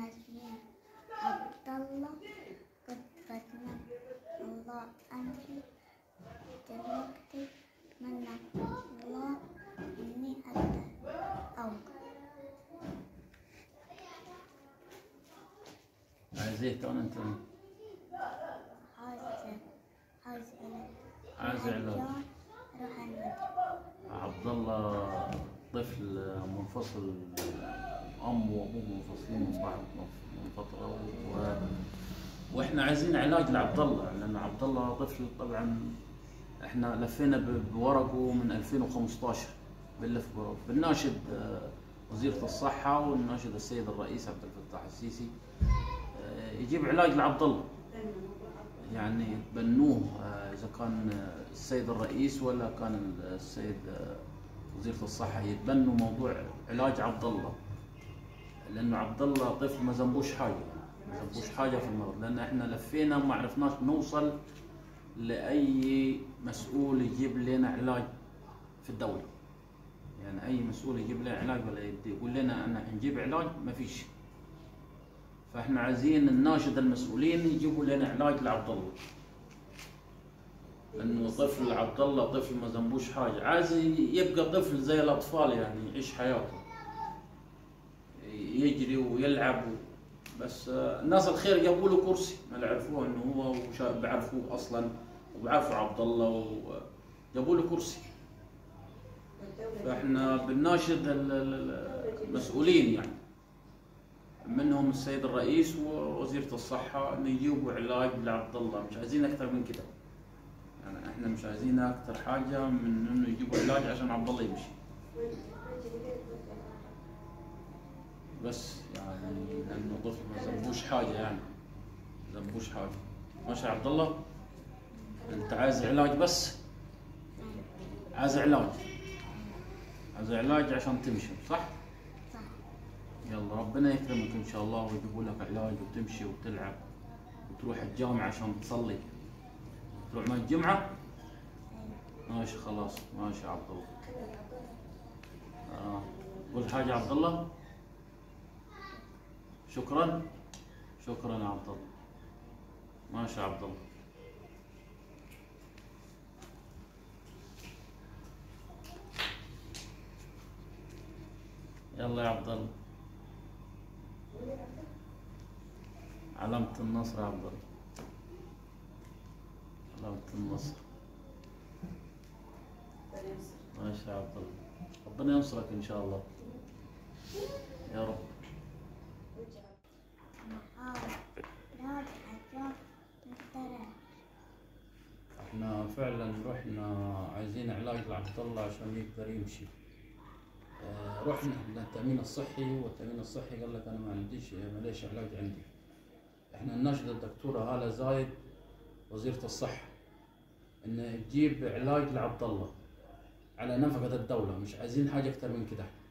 اسمي عبد الله كنت بتمنى الله أنفي دلوقتي أتمنى الله إني أقدر أوقف عايز ايه تاني انت عايز عايز عايز علاج. أروح المدرسة عبد الله طفل منفصل امه وابوه منفصلين من بعض من فتره و... واحنا عايزين علاج لعبد الله لان عبد الله طفل طبعا احنا لفينا ب- بورقه من 2015 بنلف بورقه بنناشد آه، وزيره الصحه ونناشد السيد الرئيس عبد الفتاح السيسي آه، يجيب علاج لعبد الله يعني تبنوه آه، اذا كان آه، السيد الرئيس ولا كان السيد آه، وزيره الصحه يتبنوا موضوع علاج عبد الله لانه عبد الله طفل ما ذنبوش حاجه ما ذنبوش حاجه في المرض لان احنا لفينا وما عرفناش نوصل لاي مسؤول يجيب لنا علاج في الدوله يعني اي مسؤول يجيب لنا علاج ولا يدي يقول لنا انا نجيب علاج ما فيش فاحنا عايزين نناشد المسؤولين يجيبوا لنا علاج لعبد الله لانه طفل عبد الله طفل ما ذنبوش حاجه عايز يبقى طفل زي الاطفال يعني يعيش حياته يجري ويلعب بس آه، الناس الخير جابوا له كرسي ما يعرفوه انه هو وشا- بيعرفوه اصلا وبيعرفوا عبد الله وجابوا له كرسي فاحنا بنناشد ال- ال- المسؤولين يعني منهم السيد الرئيس ووزيرة الصحة انه يجيبوا علاج لعبد الله مش عايزين اكثر من كده يعني احنا مش عايزين اكثر حاجة من انه يجيبوا علاج عشان عبد الله يمشي بس يعني لانه طفل ما ذنبوش حاجة يعني ما ذنبوش حاجة ماشي يا عبد الله انت عايز علاج بس عايز علاج عايز علاج عشان تمشي صح؟ صح يلا ربنا يكرمك ان شاء الله ويجيبوا لك علاج وتمشي وتلعب وتروح الجامعة عشان تصلي تروح مع الجمعة ماشي خلاص ماشي يا عبد الله آه. قول حاجة يا عبد الله شكرا شكرا يا عبد الله ماشي يا عبد الله يلا يا عبد الله علامة النصر يا عبد الله علامة النصر ماشي يا عبد الله ربنا ينصرك ان شاء الله يا رب أنا حاول علاج عشان نقدر احنا فعلا رحنا عايزين علاج لعبد الله عشان يقدر يمشي آه، رحنا للتأمين الصحي والتأمين الصحي قال لك أنا ما عنديش ما ليش علاج عندي احنا نناشد الدكتورة هالة زايد وزيرة الصحة إن تجيب علاج لعبد الله على نفقة الدولة مش عايزين حاجة أكتر من كده